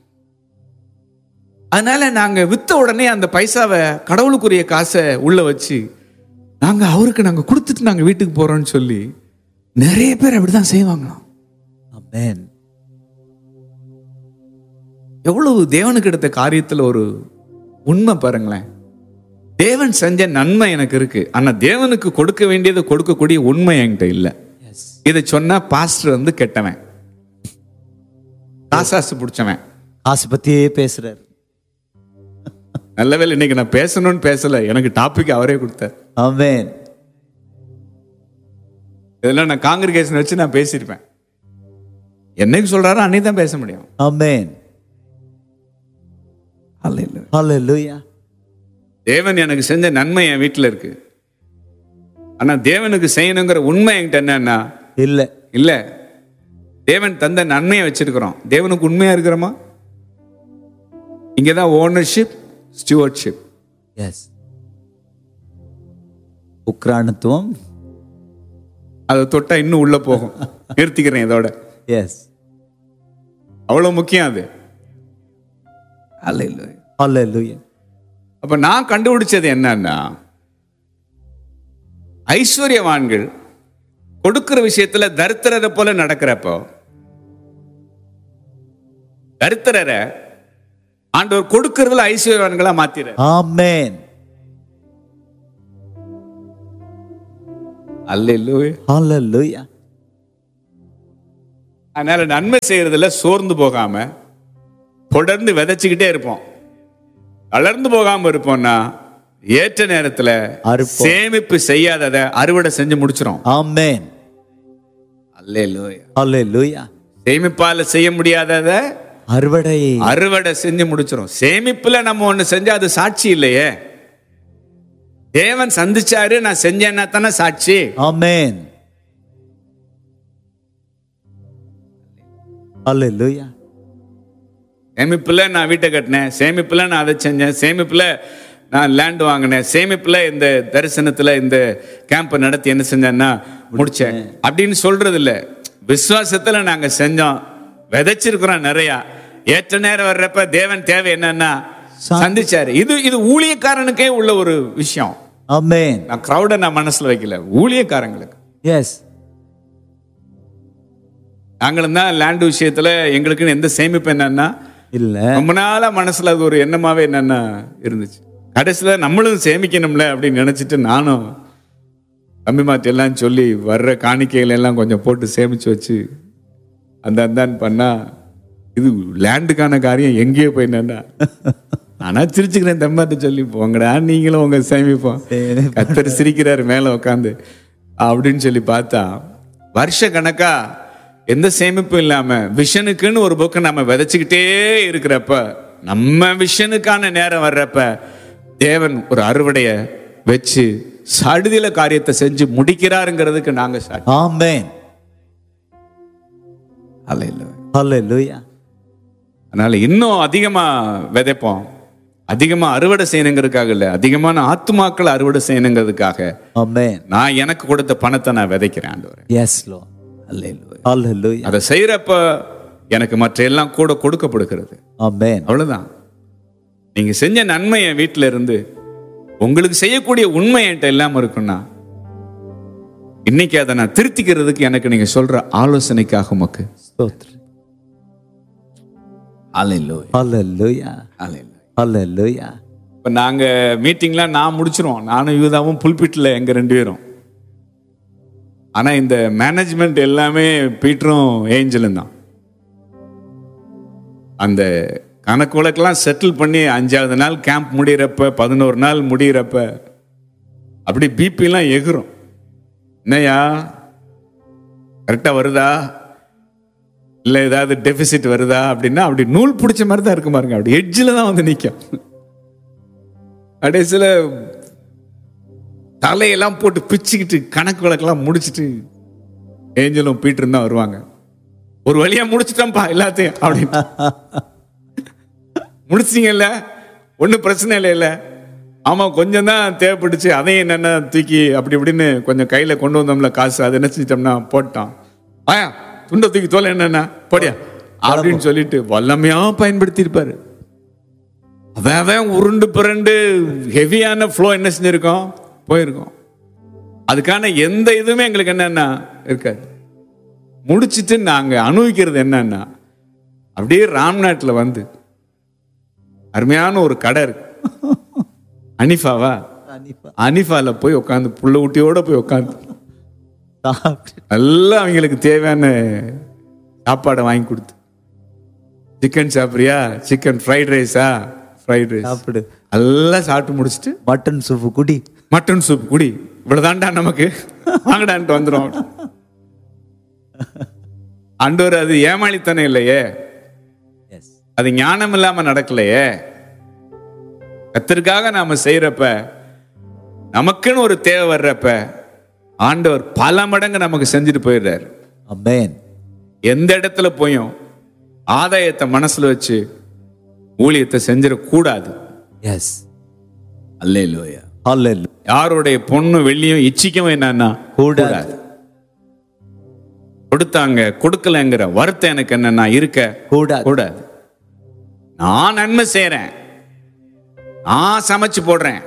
அதனால நாங்க வித்த உடனே அந்த பைசாவை கடவுளுக்குரிய காசை உள்ள வச்சு நாங்க அவருக்கு நாங்க கொடுத்துட்டு நாங்க வீட்டுக்கு போறோம்னு சொல்லி நிறைய பேர் அப்படிதான் செய்வாங்களாம் ஆமென் எவ்வளவு தேவனுக்கு எடுத்த காரியத்துல ஒரு உண்மை பாருங்களேன் தேவன் செஞ்ச நன்மை எனக்கு இருக்கு ஆனா தேவனுக்கு கொடுக்க வேண்டியதை கொடுக்கக்கூடிய உண்மை என்கிட்ட இல்லை எஸ் இதை சொன்னா பாஸ்டர் வந்து கெட்டவன் காசாசு பிடிச்சவன் காசு பத்தியே பேசுறாரு நல்ல வேளை இன்னைக்கு நான் பேசணும்னு பேசல எனக்கு டாபிக் அவரே கொடுத்தார் ஆமென் இதெல்லாம் நான் காங்கிரிகேஷன் வச்சு நான் பேசியிருப்பேன் என்னைக்கு சொல்றாரோ அன்னைக்கு தான் பேச முடியும் ஆமென் ஹalleluya தேவன் எனக்கு செஞ்ச நன்மை என் வீட்டில் இருக்கு ஆனா தேவனுக்கு செய்யணுங்கிற உண்மை என்கிட்ட என்னன்னா இல்ல இல்ல தேவன் தந்த நன்மையை வச்சிருக்கிறோம் தேவனுக்கு உண்மையா இருக்கிறோமா இங்கதான் ஓனர்ஷிப் ஸ்டூவர்ட்ஷிப் எஸ் உக்ரானத்துவம் அதை தொட்டா இன்னும் உள்ள போகும் நிறுத்திக்கிறேன் இதோட எஸ் அவ்வளவு முக்கியம் அது ஹalleluya அப்ப நான் கண்டுபிடிச்சது என்னன்னா ஐஸ்வர்யவான்கள் கொடுக்கிற விஷயத்துல தரித்திரரை போல நடக்கிறப்போ தரித்திரரை ஆண்டவர் கொடுக்கறதுல ஐஸ்வர்யவான்களா மாத்திர ஆமென் அல்ல ஹalleluya அதனால நன்மை செய்யறதுல சோர்ந்து போகாம தொடர்ந்து விதைச்சுக்கிட்டே இருப்போம் வளர்ந்து போகாம இருப்போம்னா ஏற்ற நேரத்துல அறுப்போம். சேமிப்பு செய்யாததை அறுவடை செஞ்சு முடிச்சிரும் ஆமென் அல்லேலூயா ஹalleluya சேமிப்பால செய்ய முடியாதத அறுவடை அறுவடை செஞ்சு முடிச்சிரும் சேமிப்புல நம்ம ஒண்ணு செஞ்சா அது சாட்சி இல்லையே தேவன் சந்திச்சாரு நான் செஞ்சேன்னா தானே சாட்சி ஆமென் ஹalleluya சேமிப்புல நான் வீட்டை கட்டினேன் சேமிப்புல நான் அதை செஞ்சேன் சேமிப்புல நான் லேண்ட் வாங்கினேன் சேமிப்புல இந்த தரிசனத்துல இந்த கேம்ப் நடத்தி என்ன செஞ்சேன்னா முடிச்சேன் அப்படின்னு சொல்றது இல்ல விசுவாசத்துல நாங்க செஞ்சோம் விதைச்சிருக்கிறோம் நிறைய ஏற்ற நேரம் வர்றப்ப தேவன் தேவை என்னன்னா சந்திச்சாரு இது இது ஊழியக்காரனுக்கே உள்ள ஒரு விஷயம் ஆமென் நான் கிரௌட நான் மனசுல வைக்கல ஊழியக்காரங்களுக்கு எஸ் நாங்களும் தான் லேண்ட் விஷயத்துல எங்களுக்குன்னு எந்த சேமிப்பு என்னன்னா இல்ல ரொம்ப நாளா மனசுல அது ஒரு எண்ணமாவே என்னன்னா இருந்துச்சு கடைசியில நம்மளும் சேமிக்கணும்ல அப்படின்னு நினைச்சிட்டு நானும் தம்பி மாத்தி எல்லாம் சொல்லி வர்ற காணிக்கைகள் எல்லாம் கொஞ்சம் போட்டு சேமிச்சு வச்சு அந்த அந்தான்னு பண்ணா இது லேண்டுக்கான காரியம் எங்கேயோ போய் என்னன்னா ஆனா சிரிச்சுக்கிறேன் தம்மாட்ட சொல்லி போங்கடா நீங்களும் உங்க சேமிப்போம் கத்தர் சிரிக்கிறாரு மேல உட்காந்து அப்படின்னு சொல்லி பார்த்தா வருஷ கணக்கா எந்த சேமிப்பும் இல்லாம விஷனுக்குன்னு ஒரு புக்கை நம்ம விதைச்சுக்கிட்டே இருக்கிறப்ப நம்ம விஷனுக்கான நேரம் வர்றப்ப தேவன் ஒரு அறுவடைய வச்சு சடுதியில காரியத்தை செஞ்சு முடிக்கிறாருங்கிறதுக்கு நாங்க சாட்சி ஆமென் அல்ல ஹalleluya அதனால இன்னும் அதிகமா விதைப்போம் அதிகமா அறுவடை செய்யணுங்கிறதுக்காக இல்ல அதிகமான ஆத்துமாக்களை அறுவடை செய்யணுங்கிறதுக்காக ஆமென் நான் எனக்கு கொடுத்த பணத்தை நான் விதைக்கிறேன் ஆண்டவரே எஸ் லோ ஹalleluya அதை செய்யறப்ப எனக்கு மற்ற எல்லாம் கூட கொடுக்கப்படுகிறது ஆமென் அவ்வளவுதான் நீங்க செஞ்ச நன்மை என் வீட்டில இருந்து உங்களுக்கு செய்யக்கூடிய உண்மை என்கிட்ட இல்லாம இருக்குன்னா இன்னைக்கு அதை நான் திருத்திக்கிறதுக்கு எனக்கு நீங்க சொல்ற ஆலோசனைக்காக உமக்கு ஸ்தோத்திரம் ஹalleluya ஹalleluya இப்போ நாங்க மீட்டிங்லாம் நான் முடிச்சிருவோம் நானும் யூதாவும் புல்பிட்டில் எங்க ரெண்டு பேரும் ஆனா இந்த மேனேஜ்மெண்ட் எல்லாமே பீட்டரும் ஏஞ்சலும் தான் அந்த கணக்கு வழக்கெல்லாம் செட்டில் பண்ணி அஞ்சாவது நாள் கேம்ப் முடியிறப்ப பதினோரு நாள் முடியிறப்ப அப்படி பிபிலாம் எகுரும் என்னையா கரெக்டா வருதா இல்லை ஏதாவது டெபிசிட் வருதா அப்படின்னா அப்படி நூல் பிடிச்ச மாதிரி தான் இருக்கு பாருங்க அப்படி எட்ஜில் தான் வந்து நிற்கும் கடைசியில் தலையெல்லாம் போட்டு பிச்சுக்கிட்டு கணக்கு வழக்கெல்லாம் முடிச்சிட்டு ஏஞ்சலும் பீட்டரும் தான் வருவாங்க ஒரு வழியா முடிச்சிட்டோம்ப்பா எல்லாத்தையும் அப்படின்னு முடிச்சிங்கல்ல ஒன்றும் பிரச்சனை இல்லை இல்லை ஆமா கொஞ்சம் தான் தேவைப்பட்டுச்சு அதையும் என்னென்ன தூக்கி அப்படி இப்படின்னு கொஞ்சம் கையில கொண்டு வந்தோம்ல காசு அதை என்ன செஞ்சிட்டோம்னா போட்டோம் ஆயா துண்டை தூக்கி தோலை என்னென்ன போடியா அப்படின்னு சொல்லிட்டு வல்லமையா பயன்படுத்தியிருப்பாரு அவன் அவன் உருண்டு புரண்டு ஹெவியான ஃப்ளோ என்ன செஞ்சிருக்கோம் போயிருக்கோம் அதுக்கான எந்த இதுவுமே எங்களுக்கு என்னன்னா இருக்காது முடிச்சிட்டு நாங்க அனுபவிக்கிறது என்னன்னா அப்படியே ராம்நாட்டில் வந்து அருமையான ஒரு கடை இருக்கு அனிஃபாவா அனிஃபால போய் உட்காந்து புள்ள ஊட்டியோட போய் உட்காந்து சாப்பிட்டு நல்லா அவங்களுக்கு தேவையான சாப்பாடை வாங்கி கொடுத்து சிக்கன் சாப்பிட்றியா சிக்கன் ஃப்ரைட் ரைஸா ஃப்ரைட் ரைஸ் சாப்பிடு எல்லாம் சாப்பிட்டு முடிச்சுட்டு மட்டன் சூப்பு குடி மட்டன் சூப் குடி இவ்வளவுதான்டா நமக்கு வாங்கடான்ட்டு வந்துடும் ஆண்டவர் அது ஏமாளித்தனம் இல்லையே எஸ் அது ஞானம் இல்லாம நடக்கலையே கத்திற்காக நாம செய்யறப்ப நமக்குன்னு ஒரு தேவை வர்றப்ப ஆண்டவர் பல மடங்கு நமக்கு செஞ்சுட்டு போயிடுறாரு அமேன் எந்த இடத்துல போயும் ஆதாயத்தை மனசுல வச்சு ஊழியத்தை செஞ்சிடக்கூடாது எஸ் அல்லேலூயா ஹalleluya யாருடைய பொண்ணு வெள்ளியும் இச்சிக்கவும் என்னன்னா கூடாது கொடுத்தாங்க கொடுக்கலங்கிற வருத்தம் எனக்கு என்னன்னா இருக்க கூடாது கூடாது நான் நன்மை செய்றேன் நான் சமைச்சு போடுறேன்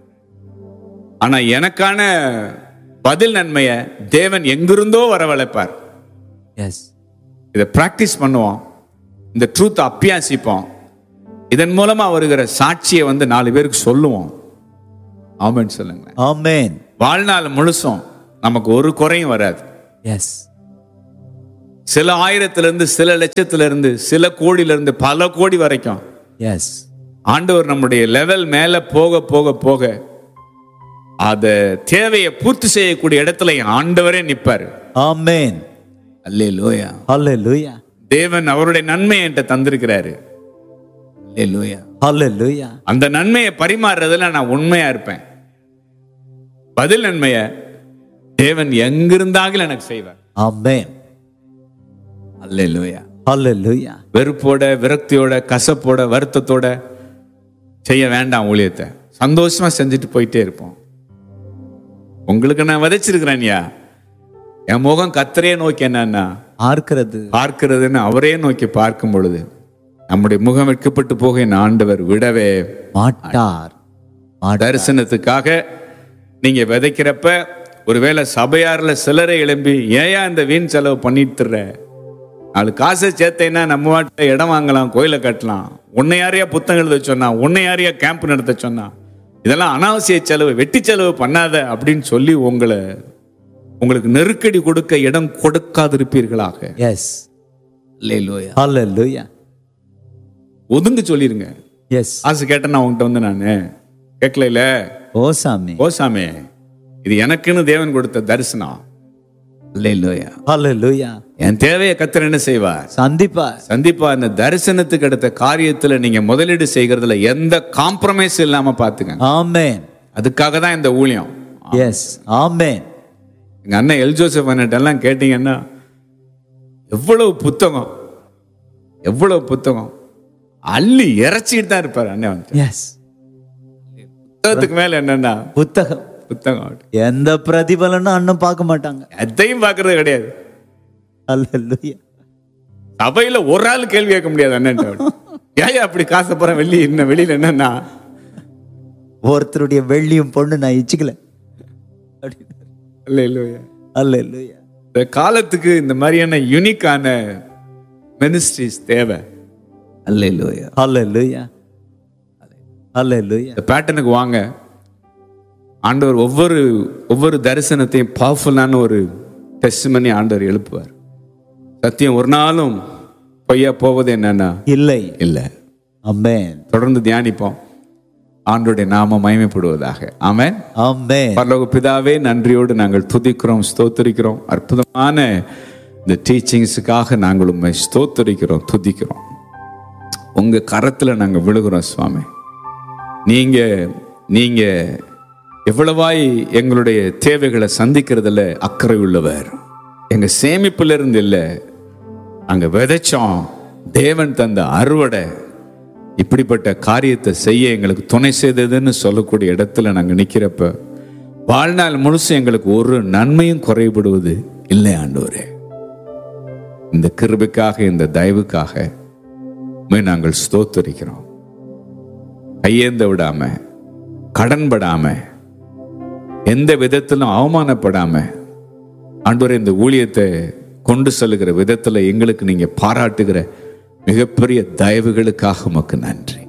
ஆனா எனக்கான பதில் நன்மையை தேவன் எங்கிருந்தோ வரவழைப்பார் எஸ் இதை பிராக்டிஸ் பண்ணுவோம் இந்த ட்ரூத் அப்பியாசிப்போம் இதன் மூலமா வருகிற சாட்சியை வந்து நாலு பேருக்கு சொல்லுவோம் ஆமென்னு சொல்லுங்களேன் ஆமென் வாழ்நாள் முழுசும் நமக்கு ஒரு குறையும் வராது எஸ் சில ஆயிரத்துல இருந்து சில லட்சத்துல இருந்து சில கோடியில இருந்து பல கோடி வரைக்கும் எஸ் ஆண்டவர் நம்முடைய லெவல் மேல போக போக போக அத தேவையை பூர்த்தி செய்யக்கூடிய இடத்துல என் ஆண்டவரே நிப்பாரு ஆமென் அல்லே லோயா ஹalleluya தேவன் அவருடைய நன்மையை என்கிட்ட தந்திருக்கிறாரு அல்லே லோயா ஹalleluya அந்த நன்மையை பரிமாறுறதுல நான் உண்மையா இருப்பேன் பதில் நன்மையை தேவன் எங்கிருந்தாலும் எனக்கு செய்வார் ஆமென் அல்லே லோயா ஹalleluya வெறுப்போட விரக்தியோட கசப்போட வருத்தத்தோட செய்ய வேண்டாம் ஊழியத்தை சந்தோஷமா செஞ்சுட்டு போயிட்டே இருப்போம் உங்களுக்கு நான் விதைச்சிருக்கிறேன்யா என் முகம் கத்தரையே நோக்கி என்னன்னா ஆர்க்கிறது பார்க்கிறதுன்னு அவரே நோக்கி பார்க்கும் பொழுது நம்முடைய முகம் வெட்கப்பட்டு போக என் ஆண்டவர் விடவே மாட்டார் மாட்டார் தரிசனத்துக்காக நீங்க விதைக்கிறப்ப ஒருவேளை சபையார்ல சிலரை எழும்பி ஏயா இந்த வீண் செலவு பண்ணிட்டு திர்ற? நாலு காசை சேர்த்தேன்னா நம்ம வாட்ட இடம் வாங்கலாம் கோயிலை கட்டலாம் உன்னை யாரையா புத்தகம் எழுத சொன்னா உன்னை யாரையா கேம்ப் நடத்த சொன்னா இதெல்லாம் அனாவசிய செலவு வெட்டி செலவு பண்ணாத அப்படின்னு சொல்லி உங்களை உங்களுக்கு நெருக்கடி கொடுக்க இடம் கொடுக்காதிருப்பீர்களாக எஸ் அல்லேலூயா. ஹalleluya ஒதுங்க சொல்லிருங்க எஸ் ஆசை கேட்டேன் நான் உங்ககிட்ட வந்து நான் கேட்கல ஓ சாமி ஓ சாமி இது எனக்குன்னு தேவன் கொடுத்த தரிசனம் அல்லேலூயா ஹalleluya என் தேவையை கத்தர் என்ன செய்வார் சந்திப்பார் சந்திப்பா அந்த தரிசனத்துக்கு அடுத்த காரியத்துல நீங்க முதலீடு செய்கிறதுல எந்த காம்ப்ரமைஸ் இல்லாம பாத்துக்கங்க ஆமென் அதுக்காக தான் இந்த ஊழியம் எஸ் ஆமென் எங்க அண்ணன் எல் ஜோசப் அண்ணன் கேட்டீங்கன்னா எவ்வளவு புத்தகம் எவ்வளவு புத்தகம் அள்ளி இறைச்சிட்டு தான் இருப்பார் அண்ணன் வந்து எஸ் புத்தகத்துக்கு மேல என்னன்னா புத்தகம் புத்தகம் எந்த பிரதிபலனும் அண்ணன் பார்க்க மாட்டாங்க எதையும் பார்க்கறது கிடையாது ஹalleluya சபையில ஒரு ஆள் கேள்வி கேட்க முடியாது அண்ணன் ஏன் அப்படி காசை போற வெளியே என்ன வெளியில என்னன்னா ஒருத்தருடைய வெள்ளியும் பொண்ணு நான் இச்சுக்கல இல்ல இல்லையா ஹalleluya இந்த காலத்துக்கு இந்த மாதிரியான யூனிக்கான மினிஸ்ட்ரிஸ் தேவை அல்ல இல்லையா ஹalleluya ஹalleluya இந்த பேட்டர்னுக்கு வாங்க ஆண்டவர் ஒவ்வொரு ஒவ்வொரு தரிசனத்தையும் பவர்ஃபுல்லான ஒரு டெஸ்ட் பண்ணி ஆண்டவர் எழுப்புவார் சத்தியம் ஒரு நாளும் பொய்யா போவது என்னன்னா இல்லை இல்லை ஆமென் தொடர்ந்து தியானிப்போம் ஆண்டோடைய நாம மகிமைப்படுவதாக ஆமென் ஆமென் பரலோக பிதாவே நன்றியோடு நாங்கள் துதிக்கிறோம் ஸ்தோத்தரிக்கிறோம் அற்புதமான இந்த டீச்சிங்ஸுக்காக நாங்கள் உண்மை ஸ்தோத்தரிக்கிறோம் துதிக்கிறோம் உங்க கரத்துல நாங்க விழுகிறோம் சுவாமி நீங்க நீங்க எவ்வளவாய் எங்களுடைய தேவைகளை சந்திக்கிறதுல அக்கறை உள்ளவர் எங்க சேமிப்புல இருந்து இல்லை அங்க விதைச்சோம் தேவன் தந்த அறுவடை இப்படிப்பட்ட காரியத்தை செய்ய எங்களுக்கு துணை செய்ததுன்னு சொல்லக்கூடிய இடத்துல நாங்க நிக்கிறப்ப வாழ்நாள் முழுசும் எங்களுக்கு ஒரு நன்மையும் குறைபடுவது இல்லை ஆண்டவரே இந்த கிருபைக்காக இந்த தயவுக்காக உம்மை நாங்கள் ஸ்தோத்தரிக்கிறோம் கையேந்த விடாம கடன்படாம எந்த விதத்திலும் அவமானப்படாம ஆண்டவரே இந்த ஊழியத்தை கொண்டு செல்லுகிற விதத்துல எங்களுக்கு நீங்க பாராட்டுகிற மிகப்பெரிய தயவுகளுக்காக உமக்கு நன்றி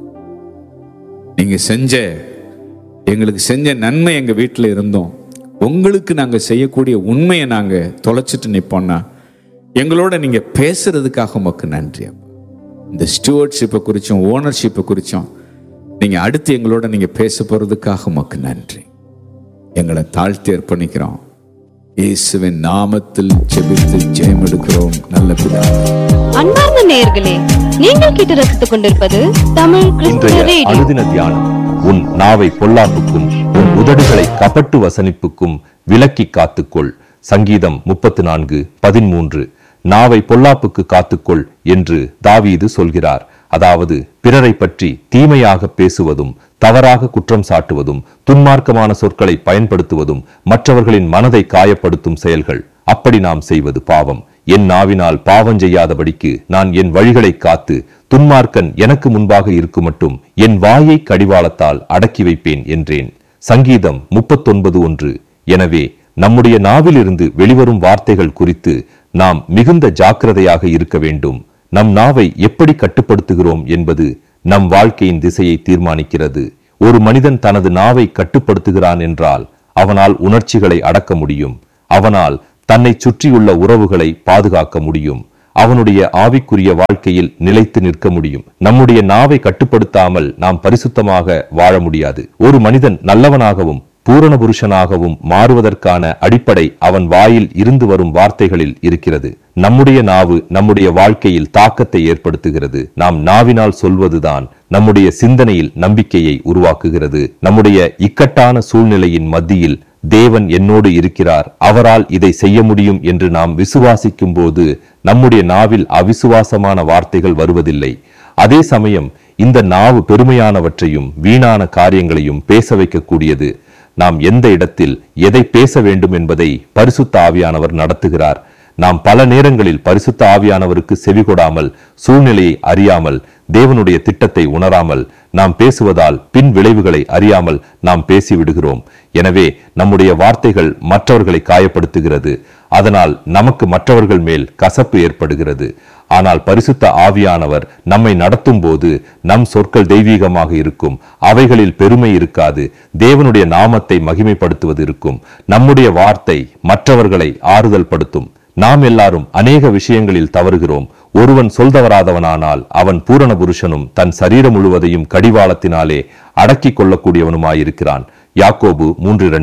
நீங்க செஞ்ச எங்களுக்கு செஞ்ச நன்மை எங்க வீட்டில் இருந்தோம் உங்களுக்கு நாங்க செய்யக்கூடிய உண்மையை நாங்க தொலைச்சிட்டு நிப்போம்னா எங்களோட நீங்க பேசுறதுக்காக உமக்கு நன்றி அப்பா. இந்த ஸ்டூவர்ட்ஷிப்பை குறிச்சும் ஓனர்ஷிப்பை குறிச்சும் நீங்க அடுத்து எங்களோட நீங்க பேச போறதுக்காக உமக்கு நன்றி எங்களை தாழ்த்தி அர்ப்பணிக்கிறோம் இயேசுவின் நாமத்தில் ஜெபித்து ஜெயம் எடுக்கிறோம் நல்ல பிதாவே அன்பார்ந்த நேயர்களே நீங்கள் கேட்டு ரசித்துக் கொண்டிருப்பது தமிழ் கிறிஸ்துவ இன்றைய ரேடியோ அனுதின தியானம் உன் நாவை பொல்லாப்புக்கும் உன் உதடுகளை கபட்டு வசனிப்புக்கும் விலக்கி காத்துக்கொள் சங்கீதம் முப்பத்து நான்கு பதிமூன்று நாவை பொல்லாப்புக்கு காத்துக்கொள் என்று தாவீது சொல்கிறார் அதாவது பிறரை பற்றி தீமையாக பேசுவதும் தவறாக குற்றம் சாட்டுவதும் துன்மார்க்கமான சொற்களை பயன்படுத்துவதும் மற்றவர்களின் மனதை காயப்படுத்தும் செயல்கள் அப்படி நாம் செய்வது பாவம் என் நாவினால் பாவம் செய்யாதபடிக்கு நான் என் வழிகளை காத்து துன்மார்க்கன் எனக்கு முன்பாக இருக்கும் மட்டும் என் வாயை கடிவாளத்தால் அடக்கி வைப்பேன் என்றேன் சங்கீதம் முப்பத்தொன்பது ஒன்று எனவே நம்முடைய நாவிலிருந்து வெளிவரும் வார்த்தைகள் குறித்து நாம் மிகுந்த ஜாக்கிரதையாக இருக்க வேண்டும் நம் நாவை எப்படி கட்டுப்படுத்துகிறோம் என்பது நம் வாழ்க்கையின் திசையை தீர்மானிக்கிறது ஒரு மனிதன் தனது நாவை கட்டுப்படுத்துகிறான் என்றால் அவனால் உணர்ச்சிகளை அடக்க முடியும் அவனால் தன்னை சுற்றியுள்ள உறவுகளை பாதுகாக்க முடியும் அவனுடைய ஆவிக்குரிய வாழ்க்கையில் நிலைத்து நிற்க முடியும் நம்முடைய நாவை கட்டுப்படுத்தாமல் நாம் பரிசுத்தமாக வாழ முடியாது ஒரு மனிதன் நல்லவனாகவும் பூரண புருஷனாகவும் மாறுவதற்கான அடிப்படை அவன் வாயில் இருந்து வரும் வார்த்தைகளில் இருக்கிறது நம்முடைய நாவு நம்முடைய வாழ்க்கையில் தாக்கத்தை ஏற்படுத்துகிறது நாம் நாவினால் சொல்வதுதான் நம்முடைய சிந்தனையில் நம்பிக்கையை உருவாக்குகிறது நம்முடைய இக்கட்டான சூழ்நிலையின் மத்தியில் தேவன் என்னோடு இருக்கிறார் அவரால் இதை செய்ய முடியும் என்று நாம் விசுவாசிக்கும் போது நம்முடைய நாவில் அவிசுவாசமான வார்த்தைகள் வருவதில்லை அதே சமயம் இந்த நாவு பெருமையானவற்றையும் வீணான காரியங்களையும் பேச வைக்கக்கூடியது நாம் எந்த இடத்தில் எதை பேச வேண்டும் என்பதை பரிசுத்த ஆவியானவர் நடத்துகிறார் நாம் பல நேரங்களில் பரிசுத்த ஆவியானவருக்கு செவிகொடாமல் சூழ்நிலையை அறியாமல் தேவனுடைய திட்டத்தை உணராமல் நாம் பேசுவதால் பின் விளைவுகளை அறியாமல் நாம் பேசிவிடுகிறோம் எனவே நம்முடைய வார்த்தைகள் மற்றவர்களை காயப்படுத்துகிறது அதனால் நமக்கு மற்றவர்கள் மேல் கசப்பு ஏற்படுகிறது ஆனால் பரிசுத்த ஆவியானவர் நம்மை நடத்தும் போது நம் சொற்கள் தெய்வீகமாக இருக்கும் அவைகளில் பெருமை இருக்காது தேவனுடைய நாமத்தை மகிமைப்படுத்துவது இருக்கும் நம்முடைய வார்த்தை மற்றவர்களை ஆறுதல் படுத்தும் நாம் எல்லாரும் அநேக விஷயங்களில் தவறுகிறோம் ஒருவன் சொல்தவராதவனானால் அவன் பூரண புருஷனும் தன் சரீரம் முழுவதையும் கடிவாளத்தினாலே அடக்கிக் கொள்ளக்கூடியவனுமாயிருக்கிறான் யாக்கோபு மூன்று இரண்டு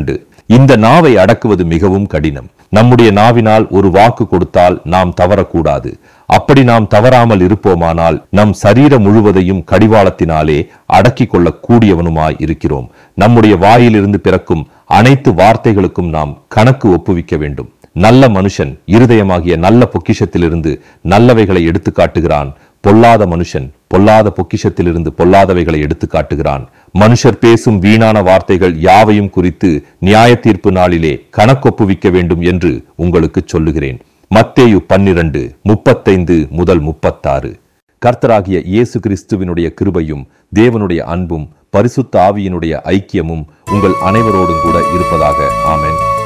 இந்த நாவை அடக்குவது மிகவும் கடினம் நம்முடைய நாவினால் ஒரு வாக்கு கொடுத்தால் நாம் தவறக்கூடாது அப்படி நாம் தவறாமல் இருப்போமானால் நம் சரீரம் முழுவதையும் கடிவாளத்தினாலே அடக்கிக் கொள்ளக் கூடியவனுமாய் இருக்கிறோம் நம்முடைய வாயிலிருந்து பிறக்கும் அனைத்து வார்த்தைகளுக்கும் நாம் கணக்கு ஒப்புவிக்க வேண்டும் நல்ல மனுஷன் இருதயமாகிய நல்ல பொக்கிஷத்திலிருந்து நல்லவைகளை எடுத்து காட்டுகிறான் பொல்லாத மனுஷன் பொல்லாத பொக்கிஷத்திலிருந்து பொல்லாதவைகளை எடுத்து காட்டுகிறான் மனுஷர் பேசும் வீணான வார்த்தைகள் யாவையும் குறித்து நியாய தீர்ப்பு நாளிலே கணக்கொப்புவிக்க வேண்டும் என்று உங்களுக்கு சொல்லுகிறேன் மத்தேயு பன்னிரண்டு முப்பத்தைந்து முதல் முப்பத்தாறு கர்த்தராகிய இயேசு கிறிஸ்துவினுடைய கிருபையும் தேவனுடைய அன்பும் பரிசுத்த ஆவியினுடைய ஐக்கியமும் உங்கள் அனைவரோடும் கூட இருப்பதாக ஆமென்